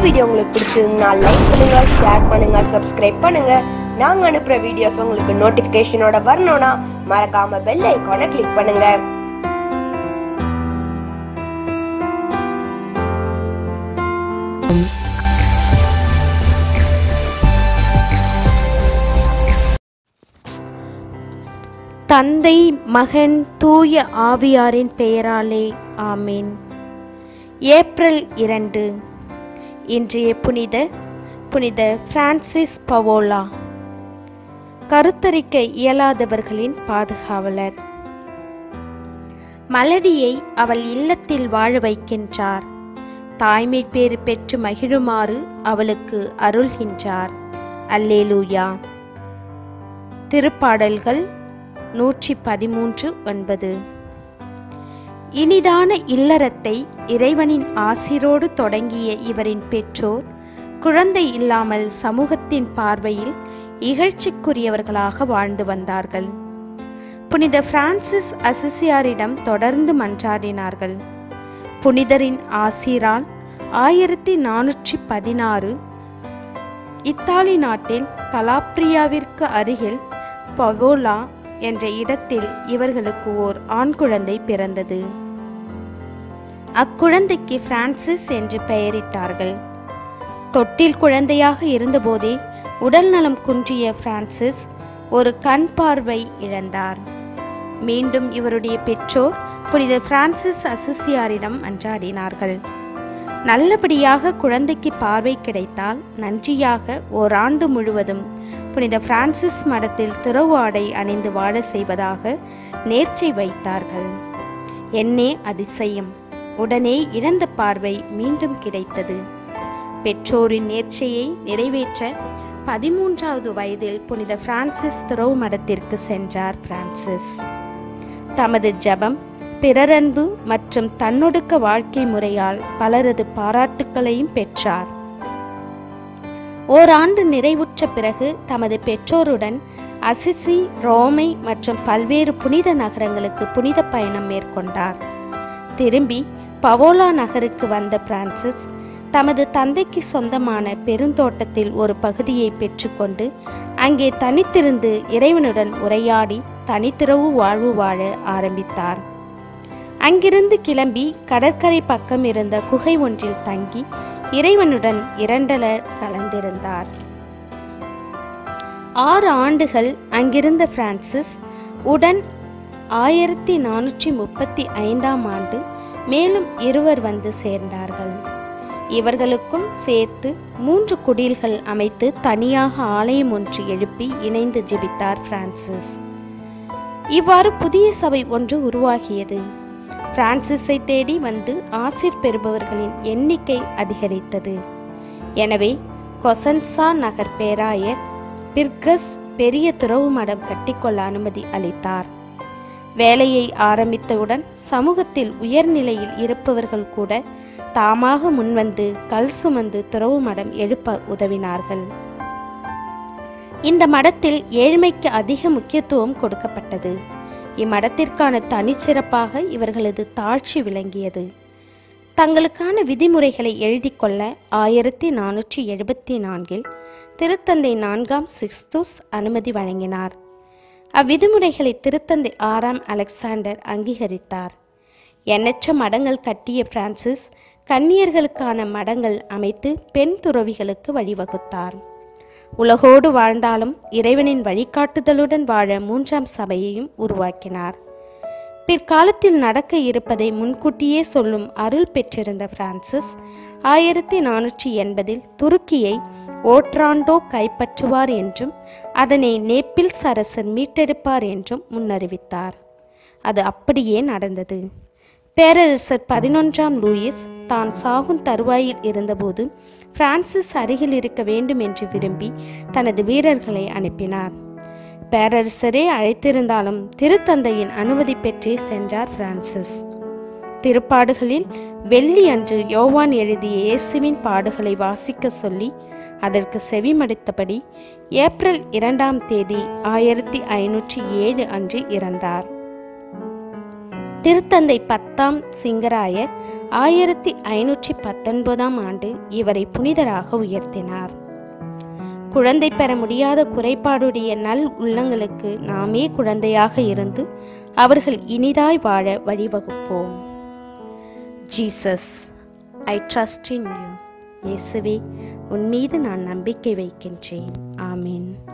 video உங்களுக்கு பிடிச்சிருந்தா like பண்ணுங்க ஷேர் பண்ணுங்க சப்ஸ்கிரைப் பண்ணுங்க நாங்க அனுப்புற வீடியோஸ் உங்களுக்கு நோட்டிபிகேஷனோட வரணும்னா மறக்காம பெல் ஐகானை கிளிக் பண்ணுங்க தந்தை மகன் தூய ஆவியாரின் பெயராலே ஆமீன் ஏப்ரல் இரண்டு இன்றைய புனித புனித பிரான்சிஸ் பவோலா கருத்தரிக்க இயலாதவர்களின் பாதுகாவலர் மலடியை அவள் இல்லத்தில் வாழ வைக்கின்றார் தாய்மை பேறு பெற்று மகிழுமாறு அவளுக்கு அருள்கின்றார் அல்லேலூயா திருப்பாடல்கள் நூற்றி பதிமூன்று ஒன்பது இனிதான இல்லறத்தை இறைவனின் ஆசிரோடு தொடங்கிய இவரின் பெற்றோர் குழந்தை இல்லாமல் சமூகத்தின் பார்வையில் இகழ்ச்சிக்குரியவர்களாக வாழ்ந்து வந்தார்கள் புனித பிரான்சிஸ் அசிசியாரிடம் தொடர்ந்து மன்றாடினார்கள் புனிதரின் ஆசிரால் ஆயிரத்தி நானூற்றி பதினாறு இத்தாலி நாட்டில் கலாப்ரியாவிற்கு அருகில் பவோலா என்ற இடத்தில் இவர்களுக்கு ஓர் ஆண் குழந்தை பிறந்தது அக்குழந்தைக்கு பிரான்சிஸ் என்று பெயரிட்டார்கள் தொட்டில் குழந்தையாக இருந்தபோதே உடல் நலம் குன்றிய பிரான்சிஸ் ஒரு கண் பார்வை இழந்தார் மீண்டும் இவருடைய பெற்றோர் புனித பிரான்சிஸ் அசிசியாரிடம் அன்றாடினார்கள் நல்லபடியாக குழந்தைக்கு பார்வை கிடைத்தால் நன்றியாக ஓராண்டு முழுவதும் புனித பிரான்சிஸ் மடத்தில் துறவு ஆடை அணிந்து வாழ செய்வதாக நேர்ச்சை வைத்தார்கள் என்னே அதிசயம் உடனே இழந்த பார்வை மீண்டும் கிடைத்தது பெற்றோரின் நேர்ச்சையை நிறைவேற்ற பதிமூன்றாவது வயதில் புனித பிரான்சிஸ் துறவு மடத்திற்கு சென்றார் பிரான்சிஸ் தமது ஜபம் பிறரன்பு மற்றும் தன்னொடுக்க வாழ்க்கை முறையால் பலரது பாராட்டுக்களையும் பெற்றார் ஓராண்டு நிறைவுற்ற பிறகு தமது பெற்றோருடன் அசிசி ரோமை மற்றும் பல்வேறு புனித நகரங்களுக்கு புனித பயணம் மேற்கொண்டார் திரும்பி பவோலா நகருக்கு வந்த பிரான்சிஸ் தமது தந்தைக்கு சொந்தமான பெருந்தோட்டத்தில் ஒரு பகுதியை பெற்றுக்கொண்டு அங்கே தனித்திருந்து இறைவனுடன் உரையாடி தனித்திரவு வாழ்வு வாழ ஆரம்பித்தார் அங்கிருந்து கிளம்பி கடற்கரை பக்கம் இருந்த குகை ஒன்றில் தங்கி இறைவனுடன் இரண்டல கலந்திருந்தார் ஆறு ஆண்டுகள் அங்கிருந்த பிரான்சிஸ் உடன் ஆயிரத்தி நானூற்றி முப்பத்தி ஐந்தாம் ஆண்டு மேலும் இருவர் வந்து சேர்ந்தார்கள் இவர்களுக்கும் சேர்த்து மூன்று குடில்கள் அமைத்து தனியாக ஆலயம் ஒன்று எழுப்பி இணைந்து ஜெபித்தார் பிரான்சிஸ் இவ்வாறு புதிய சபை ஒன்று உருவாகியது பிரான்சிஸை தேடி வந்து ஆசிர் பெறுபவர்களின் எண்ணிக்கை அதிகரித்தது எனவே கொசன்சா நகர் பேராயர் பிர்கஸ் பெரிய துறவு மடம் கட்டிக்கொள்ள அனுமதி அளித்தார் வேலையை ஆரம்பித்தவுடன் சமூகத்தில் உயர்நிலையில் இருப்பவர்கள் கூட தாமாக முன்வந்து கல் சுமந்து துறவு மடம் எழுப்ப உதவினார்கள் இந்த மடத்தில் ஏழ்மைக்கு அதிக முக்கியத்துவம் கொடுக்கப்பட்டது இம்மடத்திற்கான தனிச்சிறப்பாக இவர்களது தாழ்ச்சி விளங்கியது தங்களுக்கான விதிமுறைகளை எழுதி கொள்ள ஆயிரத்தி நானூற்றி எழுபத்தி நான்கில் திருத்தந்தை நான்காம் சிக்ஸ்துஸ் அனுமதி வழங்கினார் அவ்விதிமுறைகளை திருத்தந்தை ஆறாம் அலெக்சாண்டர் அங்கீகரித்தார் எண்ணற்ற மடங்கள் கட்டிய பிரான்சிஸ் கன்னியர்களுக்கான மடங்கள் அமைத்து பெண் துறவிகளுக்கு வழிவகுத்தார் உலகோடு வாழ்ந்தாலும் இறைவனின் வழிகாட்டுதலுடன் வாழ மூன்றாம் சபையையும் உருவாக்கினார் பிற்காலத்தில் நடக்க இருப்பதை முன்கூட்டியே சொல்லும் அருள் பெற்றிருந்த பிரான்சிஸ் ஆயிரத்தி நானூற்றி எண்பதில் துருக்கியை ஓட்ராண்டோ கைப்பற்றுவார் என்றும் அதனை நேப்பிள்ஸ் அரசர் மீட்டெடுப்பார் என்றும் முன்னறிவித்தார் அது அப்படியே நடந்தது பேரரசர் பதினொன்றாம் லூயிஸ் தான் சாகும் தருவாயில் இருந்தபோது பிரான்சிஸ் அருகில் இருக்க வேண்டும் என்று விரும்பி தனது வீரர்களை அனுப்பினார் பேரரசரே அழைத்திருந்தாலும் திருத்தந்தையின் அனுமதி பெற்றே சென்றார் பிரான்சிஸ் திருப்பாடுகளில் வெள்ளி அன்று யோவான் எழுதிய இயேசுவின் பாடுகளை வாசிக்க சொல்லி அதற்கு செவிமடுத்தபடி ஏப்ரல் இரண்டாம் தேதி ஆயிரத்தி ஐநூற்றி ஏழு அன்று இறந்தார் திருத்தந்தை பத்தாம் சிங்கராயர் ஆயிரத்தி ஐநூற்றி பத்தொன்பதாம் ஆண்டு இவரை புனிதராக உயர்த்தினார் குழந்தை பெற முடியாத குறைபாடுடைய நல் உள்ளங்களுக்கு நாமே குழந்தையாக இருந்து அவர்கள் இனிதாய் வாழ வழிவகுப்போம் Jesus I trust in you இயேசுவே உன் மீது நான் நம்பிக்கை வைக்கின்றேன் ஆமீன்